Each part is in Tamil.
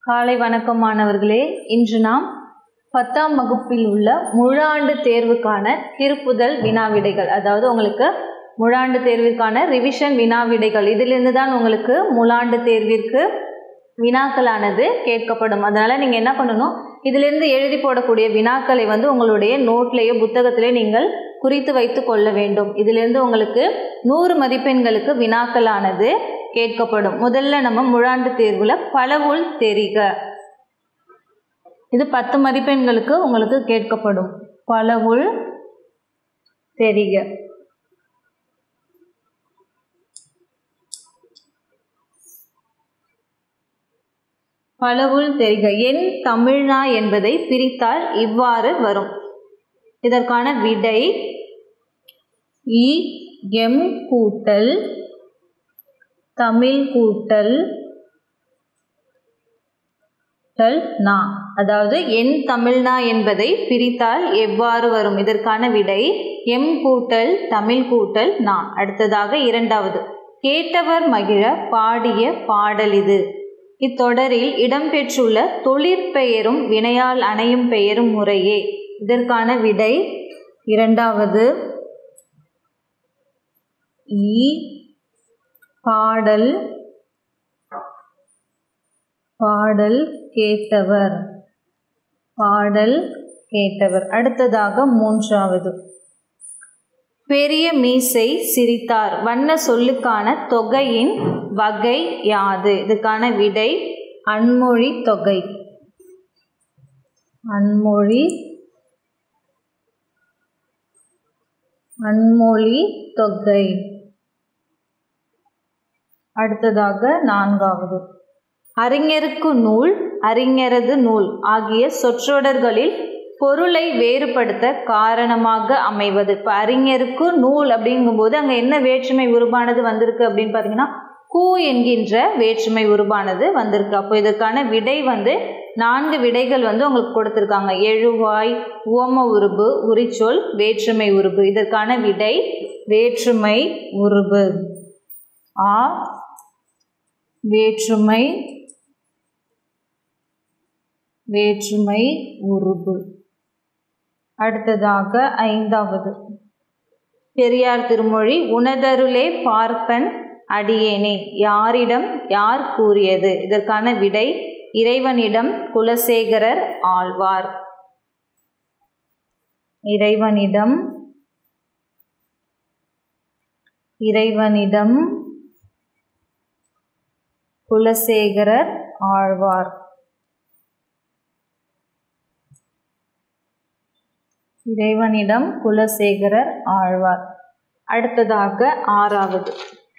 காலை வணக்கம் மாணவர்களே இன்று நாம் பத்தாம் வகுப்பில் உள்ள முழாண்டு தேர்வுக்கான திருப்புதல் வினாவிடைகள் அதாவது உங்களுக்கு முழாண்டு தேர்விற்கான ரிவிஷன் வினாவிடைகள் இதிலிருந்து தான் உங்களுக்கு முழாண்டு தேர்விற்கு வினாக்களானது கேட்கப்படும் அதனால் நீங்கள் என்ன பண்ணணும் இதிலிருந்து எழுதி போடக்கூடிய வினாக்களை வந்து உங்களுடைய நோட்லேயோ புத்தகத்திலேயோ நீங்கள் குறித்து வைத்து கொள்ள வேண்டும் இதிலிருந்து உங்களுக்கு நூறு மதிப்பெண்களுக்கு வினாக்களானது கேட்கப்படும் முதல்ல நம்ம முழாண்டு தேர்வில் பலவுள் தெரிக இது பத்து மதிப்பெண்களுக்கு உங்களுக்கு கேட்கப்படும் பலவுள் தெரிக பலவுள் தெரிக என் தமிழ்னா என்பதை பிரித்தால் இவ்வாறு வரும் இதற்கான விடை இ எம் கூட்டல் தமிழ் கூட்டல் நா அதாவது என் தமிழ்னா என்பதை பிரித்தால் எவ்வாறு வரும் இதற்கான விடை எம் கூட்டல் தமிழ் கூட்டல் நா அடுத்ததாக இரண்டாவது கேட்டவர் மகிழ பாடிய பாடல் இது இத்தொடரில் இடம்பெற்றுள்ள தொழிற்பெயரும் வினையால் அணையும் பெயரும் முறையே இதற்கான விடை இரண்டாவது ஈ பாடல் பாடல் கேட்டவர் பாடல் கேட்டவர் அடுத்ததாக மூன்றாவது பெரிய மீசை சிரித்தார் வண்ண சொல்லுக்கான தொகையின் வகை யாது இதுக்கான விடை அன்மொழி தொகை அன்மொழி அன்மொழி தொகை அடுத்ததாக நான்காவது அறிஞருக்கு நூல் அறிஞரது நூல் ஆகிய சொற்றொடர்களில் பொருளை வேறுபடுத்த காரணமாக அமைவது இப்போ அறிஞருக்கு நூல் அப்படிங்கும்போது அங்கே என்ன வேற்றுமை உருவானது வந்திருக்கு அப்படின்னு பார்த்தீங்கன்னா கூ என்கின்ற வேற்றுமை உருவானது வந்திருக்கு அப்போ இதற்கான விடை வந்து நான்கு விடைகள் வந்து உங்களுக்கு கொடுத்துருக்காங்க எழுவாய் உவம உருபு உரிச்சொல் வேற்றுமை உருபு இதற்கான விடை வேற்றுமை உருபு ஆ வேற்றுமை வேற்றுமை உருபு அடுத்ததாக ஐந்தாவது பெரியார் திருமொழி உனதருளே பார்ப்பன் அடியேனே யாரிடம் யார் கூறியது இதற்கான விடை இறைவனிடம் குலசேகரர் ஆழ்வார் இறைவனிடம் இறைவனிடம் குலசேகரர் ஆழ்வார் இறைவனிடம் குலசேகரர் ஆழ்வார் அடுத்ததாக ஆறாவது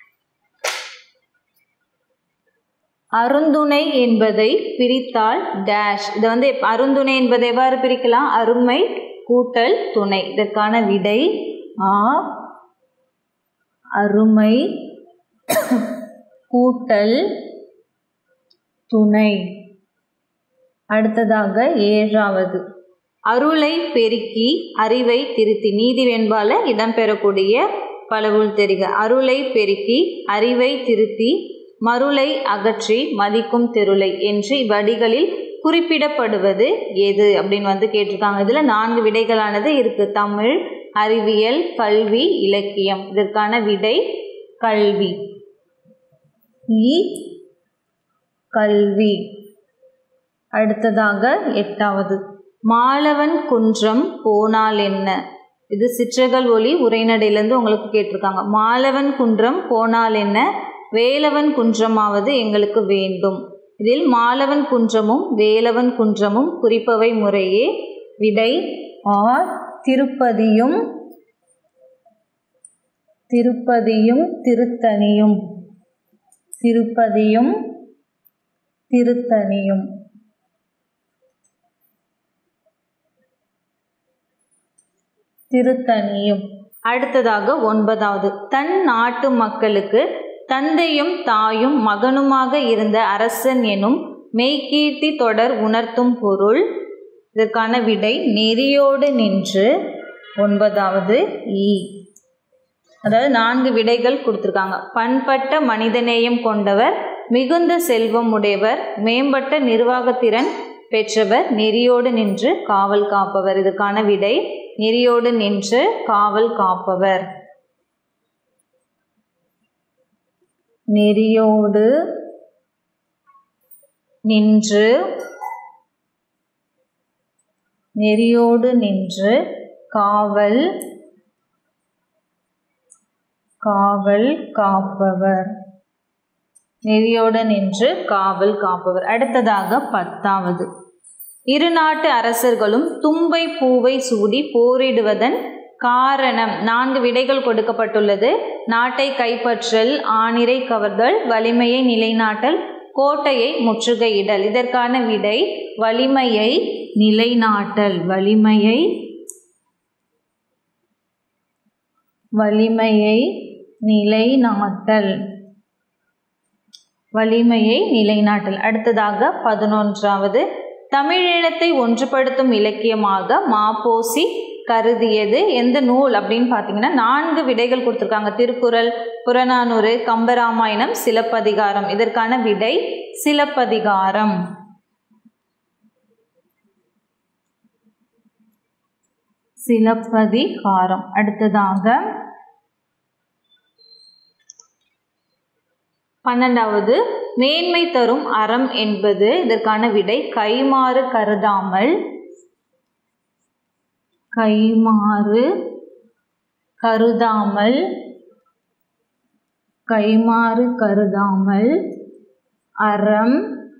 அருந்துணை என்பதை பிரித்தால் டேஷ் இதை வந்து அருந்துணை என்பதை எவ்வாறு பிரிக்கலாம் அருமை கூட்டல் துணை இதற்கான விடை ஆ அருமை கூட்டல் துணை அடுத்ததாக ஏழாவது அருளை பெருக்கி அறிவை திருத்தி நீதி வெண்பால இடம்பெறக்கூடிய பலவுள் தெரிக அருளை பெருக்கி அறிவை திருத்தி மருளை அகற்றி மதிக்கும் தெருளை என்று இவ்வடிகளில் குறிப்பிடப்படுவது எது அப்படின்னு வந்து கேட்டிருக்காங்க இதில் நான்கு விடைகளானது இருக்குது தமிழ் அறிவியல் கல்வி இலக்கியம் இதற்கான விடை கல்வி இ கல்வி அடுத்ததாக எட்டாவது மாலவன் குன்றம் போனால் என்ன இது சிற்றகல் ஒளி உரைநடையிலேருந்து உங்களுக்கு கேட்டிருக்காங்க மாலவன் குன்றம் போனால் என்ன வேலவன் குன்றமாவது எங்களுக்கு வேண்டும் இதில் மாலவன் குன்றமும் வேலவன் குன்றமும் குறிப்பவை முறையே விடை ஆர் திருப்பதியும் திருப்பதியும் திருத்தணியும் திருப்பதியும் திருத்தணியும் திருத்தணியும் அடுத்ததாக ஒன்பதாவது தன் நாட்டு மக்களுக்கு தந்தையும் தாயும் மகனுமாக இருந்த அரசன் எனும் மெய்கீர்த்தி தொடர் உணர்த்தும் பொருள் இதற்கான விடை நெறியோடு நின்று ஒன்பதாவது ஈ அதாவது நான்கு விடைகள் கொடுத்துருக்காங்க பண்பட்ட மனிதநேயம் கொண்டவர் மிகுந்த செல்வம் உடையவர் மேம்பட்ட நிர்வாகத்திறன் பெற்றவர் நெறியோடு நின்று காவல் காப்பவர் இதுக்கான விடை நெறியோடு நின்று காவல் காப்பவர் நெறியோடு நின்று நெறியோடு நின்று காவல் காவல் காப்பவர் நெறியோடு நின்று காவல் காப்பவர் அடுத்ததாக பத்தாவது இரு நாட்டு அரசர்களும் தும்பை பூவை சூடி போரிடுவதன் காரணம் நான்கு விடைகள் கொடுக்கப்பட்டுள்ளது நாட்டை கைப்பற்றல் ஆணிரை கவர்தல் வலிமையை நிலைநாட்டல் கோட்டையை முற்றுகையிடல் இதற்கான விடை வலிமையை நிலைநாட்டல் வலிமையை வலிமையை நிலைநாட்டல் வலிமையை நிலைநாட்டல் அடுத்ததாக பதினொன்றாவது தமிழீழத்தை ஒன்றுபடுத்தும் இலக்கியமாக மாப்போசி கருதியது எந்த நூல் அப்படின்னு பார்த்தீங்கன்னா நான்கு விடைகள் கொடுத்துருக்காங்க திருக்குறள் புறநானூறு கம்பராமாயணம் சிலப்பதிகாரம் இதற்கான விடை சிலப்பதிகாரம் சிலப்பதிகாரம் அடுத்ததாக பன்னெண்டாவது மேன்மை தரும் அறம் என்பது இதற்கான விடை கைமாறு கருதாமல் கைமாறு கருதாமல் கைமாறு கருதாமல் அறம்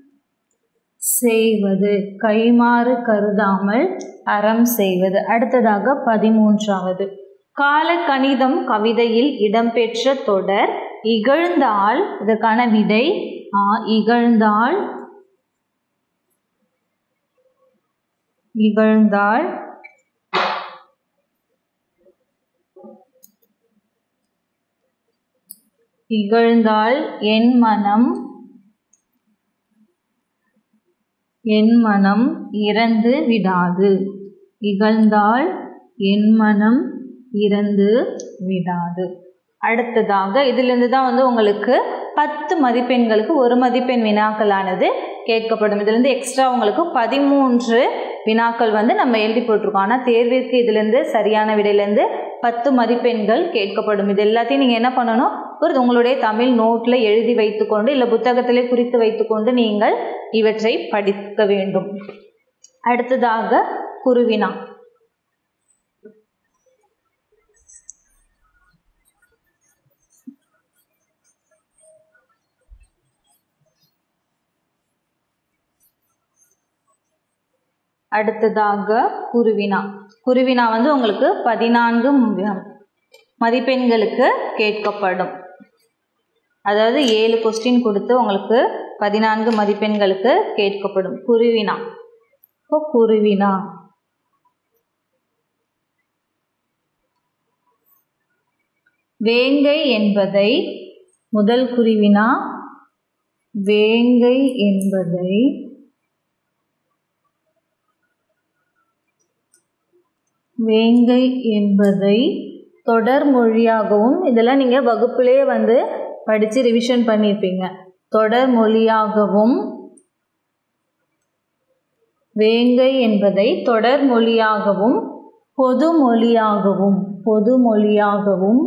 செய்வது கைமாறு கருதாமல் அறம் செய்வது அடுத்ததாக பதிமூன்றாவது கால கணிதம் கவிதையில் இடம்பெற்ற தொடர் இகழ்ந்தால் இதற்கான விடை ஆ இகழ்ந்தால் இகழ்ந்தால் இகழ்ந்தால் என் மனம் என் மனம் இறந்து விடாது இகழ்ந்தால் என் மனம் இறந்து விடாது அடுத்ததாக இதிலிருந்து தான் வந்து உங்களுக்கு பத்து மதிப்பெண்களுக்கு ஒரு மதிப்பெண் வினாக்களானது கேட்கப்படும் இதுலேருந்து எக்ஸ்ட்ரா உங்களுக்கு பதிமூன்று வினாக்கள் வந்து நம்ம எழுதி போட்டிருக்கோம் ஆனால் தேர்விற்கு இதுலேருந்து சரியான விடையிலேருந்து பத்து மதிப்பெண்கள் கேட்கப்படும் இது எல்லாத்தையும் நீங்கள் என்ன பண்ணணும் ஒரு உங்களுடைய தமிழ் நோட்டில் எழுதி வைத்துக்கொண்டு இல்லை புத்தகத்திலே குறித்து வைத்துக்கொண்டு நீங்கள் இவற்றை படிக்க வேண்டும் அடுத்ததாக குருவினா அடுத்ததாக குருவினா குருவினா வந்து உங்களுக்கு பதினான்கு மதிப்பெண்களுக்கு கேட்கப்படும் அதாவது ஏழு கொஸ்டின் கொடுத்து உங்களுக்கு பதினான்கு மதிப்பெண்களுக்கு கேட்கப்படும் குருவினா இப்போ குருவினா வேங்கை என்பதை முதல் குருவினா வேங்கை என்பதை வேங்கை என்பதை தொடர் மொழியாகவும் இதெல்லாம் நீங்கள் வகுப்பிலே வந்து படித்து ரிவிஷன் பண்ணியிருப்பீங்க தொடர் மொழியாகவும் வேங்கை என்பதை தொடர் மொழியாகவும் பொது மொழியாகவும் பொது மொழியாகவும்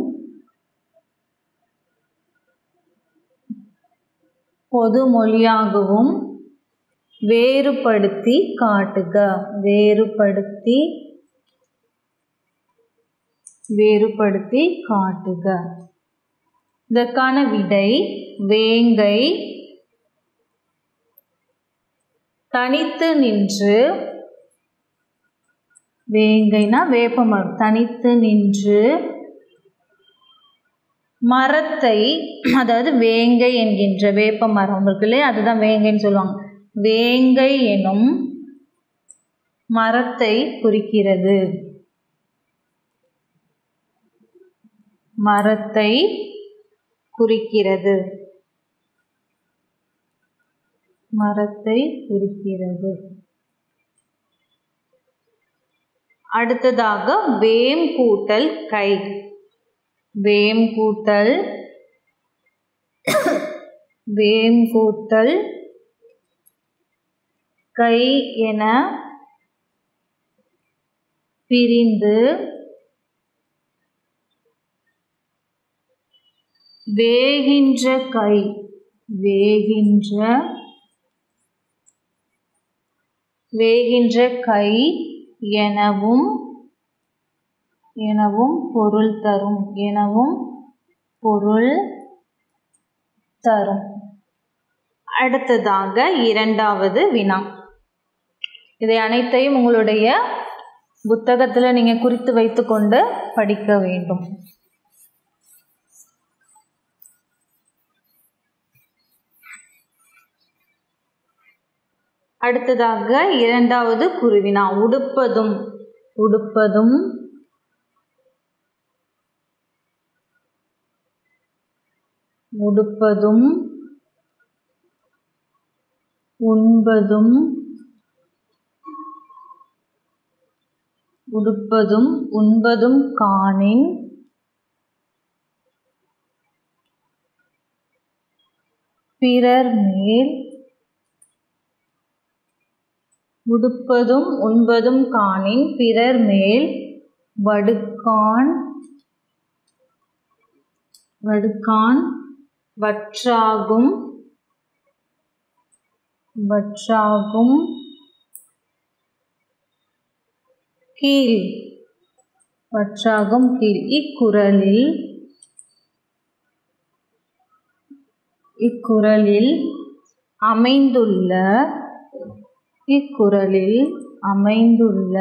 பொது மொழியாகவும் வேறுபடுத்தி காட்டுக வேறுபடுத்தி வேறுபடுத்தி காட்டுக இதற்கான விடை வேங்கை தனித்து நின்று வேங்கைனா வேப்பமரம் தனித்து நின்று மரத்தை அதாவது வேங்கை என்கின்ற வேப்ப மரம் இருக்கு இல்லையா அதுதான் வேங்கைன்னு சொல்லுவாங்க வேங்கை எனும் மரத்தை குறிக்கிறது மரத்தை குறிக்கிறது மரத்தை குறிக்கிறது அடுத்ததாக வேம் கூட்டல் கை வேம் கூட்டல் வேங்கூட்டல் கை என பிரிந்து வேகின்ற கை வேகின்ற வேகின்ற கை எனவும் எனவும் பொருள் தரும் எனவும் பொருள் தரும் அடுத்ததாக இரண்டாவது வினா இதை அனைத்தையும் உங்களுடைய புத்தகத்தில் நீங்கள் குறித்து வைத்துக்கொண்டு படிக்க வேண்டும் அடுத்ததாக இரண்டாவது குருவினா உடுப்பதும் உடுப்பதும் உடுப்பதும் உண்பதும் உடுப்பதும் உண்பதும் காணின் பிறர் மேல் உடுப்பதும் உண்பதும் காணின் பிறர் மேல் வடுக்கான் வடுக்கான் வற்றாகும் வற்றாகும் கீழ் வற்றாகும் கீழ் இக்குறளில் இக்குறளில் அமைந்துள்ள இக்குறளில் அமைந்துள்ள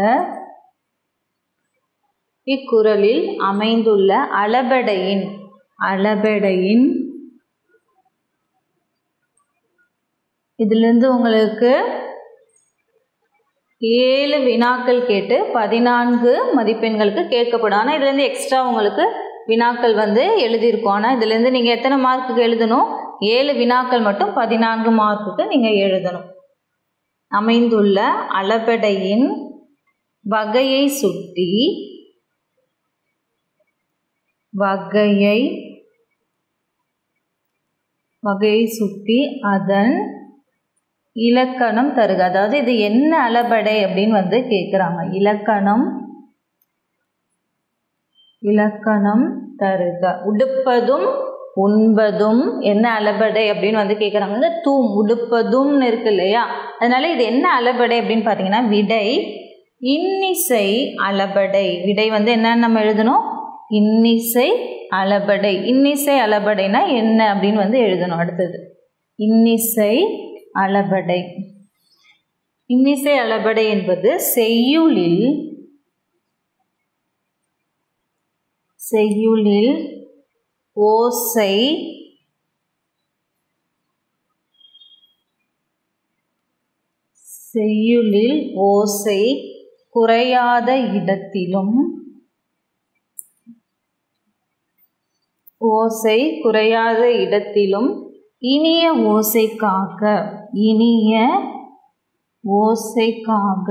இக்குறளில் அமைந்துள்ள அளபெடையின் அளபெடையின் இதிலிருந்து உங்களுக்கு ஏழு வினாக்கள் கேட்டு பதினான்கு மதிப்பெண்களுக்கு கேட்கப்படும் ஆனால் இதுலேருந்து எக்ஸ்ட்ரா உங்களுக்கு வினாக்கள் வந்து எழுதியிருக்கும் ஆனால் இதுலேருந்து நீங்கள் எத்தனை மார்க்குக்கு எழுதணும் ஏழு வினாக்கள் மட்டும் பதினான்கு மார்க்குக்கு நீங்கள் எழுதணும் அமைந்துள்ள அளபெடையின் வகையை சுட்டி வகையை வகையை சுட்டி அதன் இலக்கணம் தருக அதாவது இது என்ன அளபடை அப்படின்னு வந்து கேட்குறாங்க இலக்கணம் இலக்கணம் தருக உடுப்பதும் உண்பதும் என்ன அளபடை அப்படின்னு வந்து கேட்குறாங்க வந்து தூம் உடுப்பதும்னு இருக்கு இல்லையா அதனால இது என்ன அளபடை அப்படின்னு பார்த்தீங்கன்னா விடை இன்னிசை அளபடை விடை வந்து என்னன்னு நம்ம எழுதணும் இன்னிசை அளபடை இன்னிசை அளபடைனா என்ன அப்படின்னு வந்து எழுதணும் அடுத்தது இன்னிசை அளபடை இன்னிசை அளபடை என்பது செய்யுளில் செய்யுளில் ஓசை செய்யுளில் ஓசை குறையாத இடத்திலும் ஓசை குறையாத இடத்திலும் இனிய ஓசைக்காக இனிய ஓசைக்காக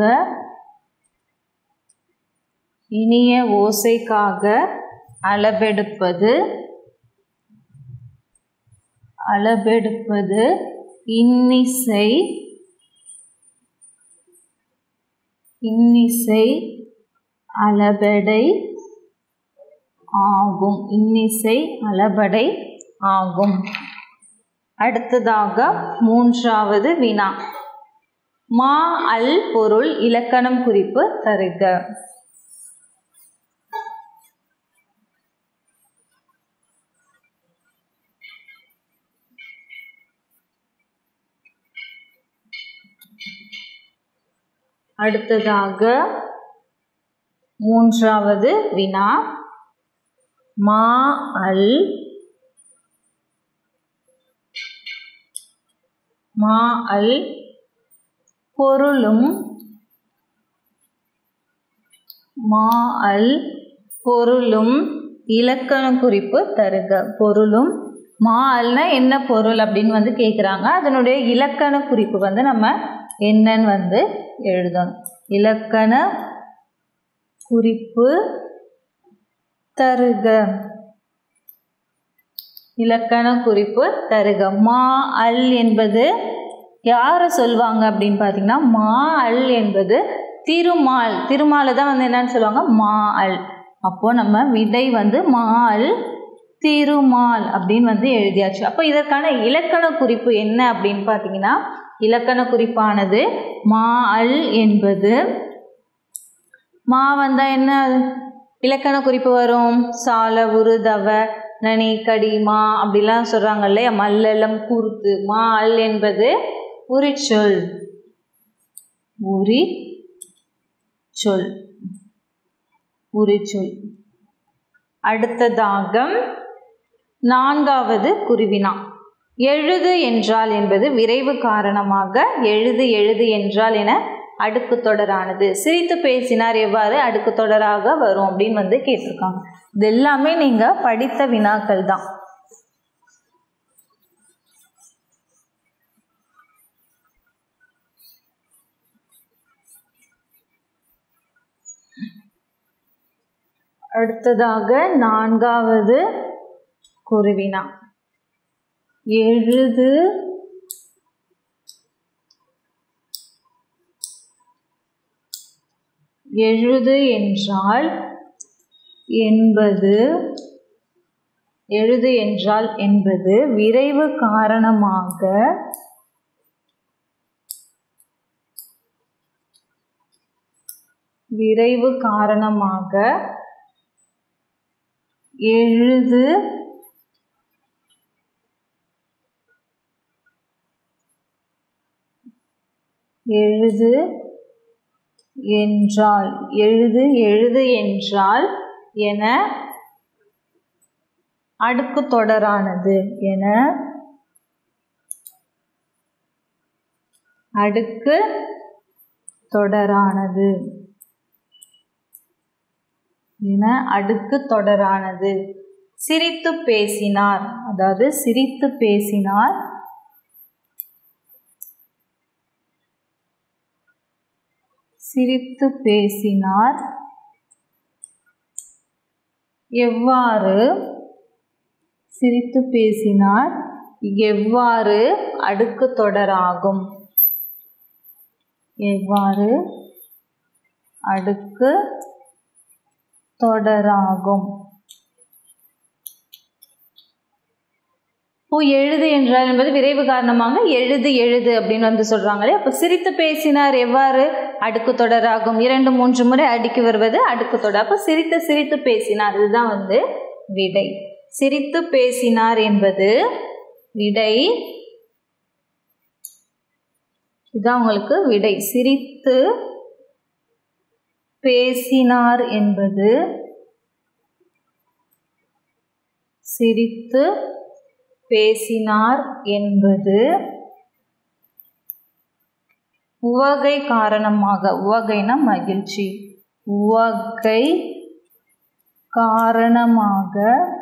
இனிய ஓசைக்காக அளவெடுப்பது அளவெடுப்பது இன்னிசை இன்னிசை அளபெடை ஆகும் இன்னிசை அளபடை ஆகும் அடுத்ததாக மூன்றாவது வினா மா அல் பொருள் இலக்கணம் குறிப்பு தருக அடுத்ததாக மூன்றாவது வினா மா அல் மா அல் பொருளும் மா அல் பொருளும் இலக்கண குறிப்பு தருக பொருளும் மா அல்னா என்ன பொருள் அப்படின்னு வந்து கேட்குறாங்க அதனுடைய இலக்கண குறிப்பு வந்து நம்ம என்னன்னு வந்து எழுதணும் இலக்கண குறிப்பு தருக இலக்கண குறிப்பு தருக மா அல் என்பது யாரை சொல்லுவாங்க அப்படின்னு பார்த்தீங்கன்னா மா அல் என்பது திருமால் திருமாலை தான் வந்து என்னன்னு சொல்லுவாங்க மா அல் அப்போது நம்ம விடை வந்து மா அல் திருமால் அப்படின்னு வந்து எழுதியாச்சு அப்போ இதற்கான இலக்கண குறிப்பு என்ன அப்படின்னு பார்த்தீங்கன்னா இலக்கண குறிப்பானது மா அல் என்பது மா வந்தால் என்ன இலக்கண குறிப்பு வரும் சால உரு தவ நனி கடி மா அப்படிலாம் சொல்கிறாங்க இல்லையா மல்லலம் கூர்த்து மா அல் என்பது உரிச்சொல் உரி சொல் உரிச்சொல் அடுத்ததாக நான்காவது குருவினா எழுது என்றால் என்பது விரைவு காரணமாக எழுது எழுது என்றால் என அடுக்கு தொடரானது சிரித்து பேசினார் எவ்வாறு அடுக்கு தொடராக வரும் அப்படின்னு வந்து கேட்டிருக்காங்க இது எல்லாமே நீங்கள் படித்த வினாக்கள் தான் அடுத்ததாக நான்காவது குருவினா எழுது எழுது என்றால் என்பது எழுது என்றால் என்பது விரைவு காரணமாக விரைவு காரணமாக எழுது எழுது என்றால் எழுது எழுது என்றால் என அடுக்கு தொடரானது என அடுக்கு தொடரானது என அடுக்கு தொடரானது சிரித்து பேசினார் அதாவது சிரித்து பேசினார் சிரித்து பேசினார் எவ்வாறு சிரித்து பேசினார் எவ்வாறு அடுக்கு தொடராகும் எவ்வாறு அடுக்கு தொடராகும் இப்போ எழுது என்றால் என்பது விரைவு காரணமாக எழுது எழுது அப்படின்னு வந்து சொல்கிறாங்களே அப்போ சிரித்து பேசினார் எவ்வாறு அடுக்கு தொடராகும் இரண்டு மூன்று முறை அடுக்கி வருவது அடுக்கு தொடர் அப்போ சிரித்து சிரித்து பேசினார் இதுதான் வந்து விடை சிரித்து பேசினார் என்பது விடை இதுதான் உங்களுக்கு விடை சிரித்து பேசினார் என்பது சிரித்து பேசினார் என்பது உவகை காரணமாக உவகைனா மகிழ்ச்சி உவகை காரணமாக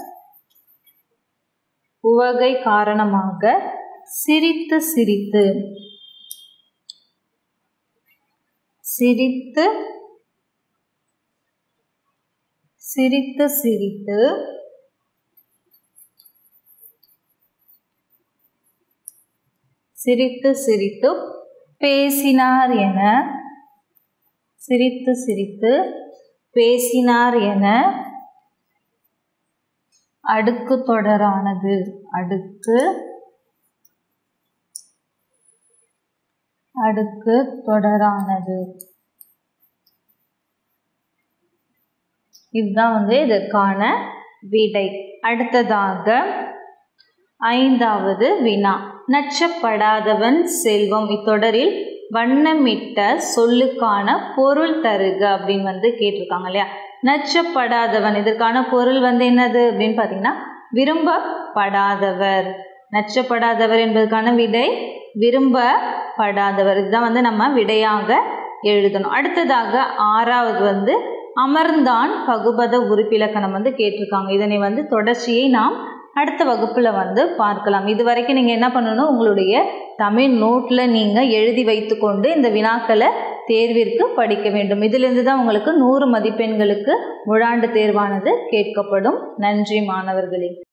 உவகை காரணமாக சிரித்து சிரித்து சிரித்து சிரித்து சிரித்து சிரித்து சிரித்து பேசினார் என சிரித்து சிரித்து பேசினார் என அடுக்கு தொடரானது அடுக்கு அடுக்கு தொடரானது இதுதான் வந்து இதற்கான விடை அடுத்ததாக ஐந்தாவது வினா நச்சப்படாதவன் செல்வம் இத்தொடரில் வண்ணமிட்ட சொல்லுக்கான பொருள் தருக அப்படின்னு வந்து கேட்டிருக்காங்க இல்லையா நச்சப்படாதவன் இதற்கான பொருள் வந்து என்னது அப்படின்னு பார்த்தீங்கன்னா விரும்பப்படாதவர் நச்சப்படாதவர் என்பதற்கான விடை விரும்பப்படாதவர் இதுதான் வந்து நம்ம விடையாக எழுதணும் அடுத்ததாக ஆறாவது வந்து அமர்ந்தான் பகுபத உறுப்பிலக்கணம் வந்து கேட்டிருக்காங்க இதனை வந்து தொடர்ச்சியை நாம் அடுத்த வகுப்பில் வந்து பார்க்கலாம் இது வரைக்கும் நீங்கள் என்ன பண்ணணும் உங்களுடைய தமிழ் நோட்டில் நீங்கள் எழுதி வைத்துக்கொண்டு இந்த வினாக்களை தேர்விற்கு படிக்க வேண்டும் இதிலிருந்து தான் உங்களுக்கு நூறு மதிப்பெண்களுக்கு முழாண்டு தேர்வானது கேட்கப்படும் நன்றி மாணவர்களே